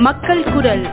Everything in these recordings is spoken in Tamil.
மக்கள் குரல்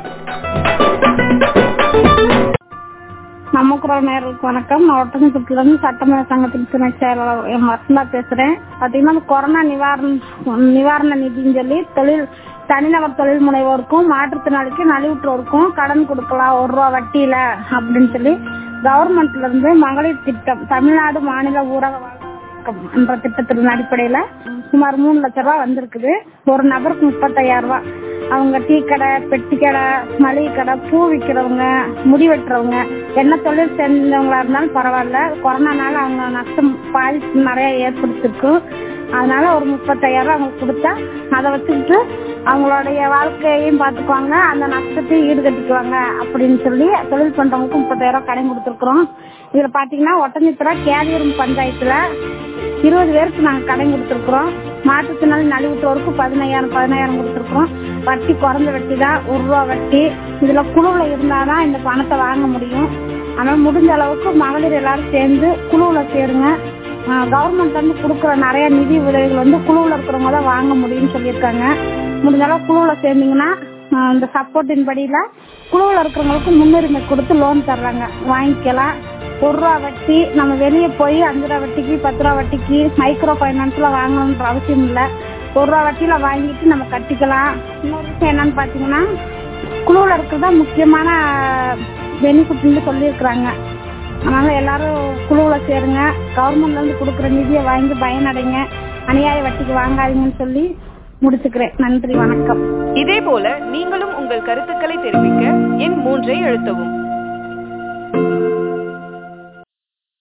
நமக்குறவு நேர்களுக்கு வணக்கம் நான் ஒட்டன்குட்டிலிருந்து சட்டமன்ற சங்கத்தின் துணை செயலாளர் எம் வசந்தா பேசுறேன் பாத்தீங்கன்னா இந்த கொரோனா நிவாரண நிவாரண நிதின்னு சொல்லி தொழில் தனிநபர் தொழில் முனைவோருக்கும் மாற்றுத்திறனாளிக்கு நலிவுற்றோருக்கும் கடன் கொடுக்கலாம் ஒரு ரூபா வட்டியில அப்படின்னு சொல்லி கவர்மெண்ட்ல இருந்து மகளிர் திட்டம் தமிழ்நாடு மாநில ஊரக வாழ்வாதாரம் என்ற திட்டத்தின் அடிப்படையில சுமார் மூணு லட்சம் ரூபாய் வந்திருக்குது ஒரு நபருக்கு முப்பத்தையாயிரம் ரூபாய் அவங்க டீ கடை பெட்டி கடை மளிகை கடை பூ விற்கிறவங்க முடி வெட்டுறவங்க என்ன தொழில் செஞ்சவங்களா இருந்தாலும் பரவாயில்ல கொரோனானால அவங்க நஷ்டம் பாதிப்பு நிறைய ஏற்படுத்திருக்கும் அதனால ஒரு முப்பத்தாயிரம் அவங்களுக்கு கொடுத்தா அதை வச்சுக்கிட்டு அவங்களுடைய வாழ்க்கையையும் பார்த்துக்குவாங்க அந்த நஷ்டத்தையும் ஈடுகட்டிக்குவாங்க அப்படின்னு சொல்லி தொழில் பண்றவங்களுக்கு முப்பத்தாயிரம் கடன் கொடுத்துருக்குறோம் இதுல பாத்தீங்கன்னா ஒட்டஞ்சித்திர கேதியூரம் பஞ்சாயத்துல இருபது பேருக்கு நாங்க கடன் கொடுத்துருக்குறோம் மாற்றுத்திறனாளி நலிவுற்றோருக்கு பதினையாயிரம் பதினாயிரம் கொடுத்துருக்குறோம் வட்டி குறைஞ்ச வட்டி தான் ஒரு ரூபா வட்டி இதுல குழுவுல இருந்தாதான் இந்த பணத்தை வாங்க முடியும் அதனால முடிஞ்ச அளவுக்கு மகளிர் எல்லாரும் சேர்ந்து குழுவுல சேருங்க கவர்மெண்ட் வந்து கொடுக்குற நிறைய நிதி உதவிகள் வந்து குழுவுல இருக்கிறவங்க தான் வாங்க முடியும்னு சொல்லியிருக்காங்க முடிஞ்ச அளவு குழுவுல சேர்ந்தீங்கன்னா இந்த சப்போர்ட்டின் படியில குழுவுல இருக்கிறவங்களுக்கு முன்னுரிமை கொடுத்து லோன் தர்றாங்க வாங்கிக்கலாம் ஒரு ரூபா வட்டி நம்ம வெளியே போய் அஞ்சு ரூபா வட்டிக்கு பத்து ரூபா வட்டிக்கு மைக்ரோ ஃபைனான்ஸ்ல வாங்கணுன்ற அவசியம் இல்லை ஒரு ரூபா வட்டியில வாங்கிட்டு நம்ம கட்டிக்கலாம் இன்னொரு விஷயம் என்னன்னு பாத்தீங்கன்னா குழுவில் இருக்கிறதா முக்கியமான பெனிஃபிட்னு சொல்லியிருக்கிறாங்க அதனால எல்லாரும் குழுவில் சேருங்க கவர்மெண்ட்ல இருந்து கொடுக்குற நிதியை வாங்கி பயனடைங்க அநியாய வட்டிக்கு வாங்காதீங்கன்னு சொல்லி முடிச்சுக்கிறேன் நன்றி வணக்கம் இதே போல நீங்களும் உங்கள் கருத்துக்களை தெரிவிக்க எண் மூன்றை அழுத்தவும்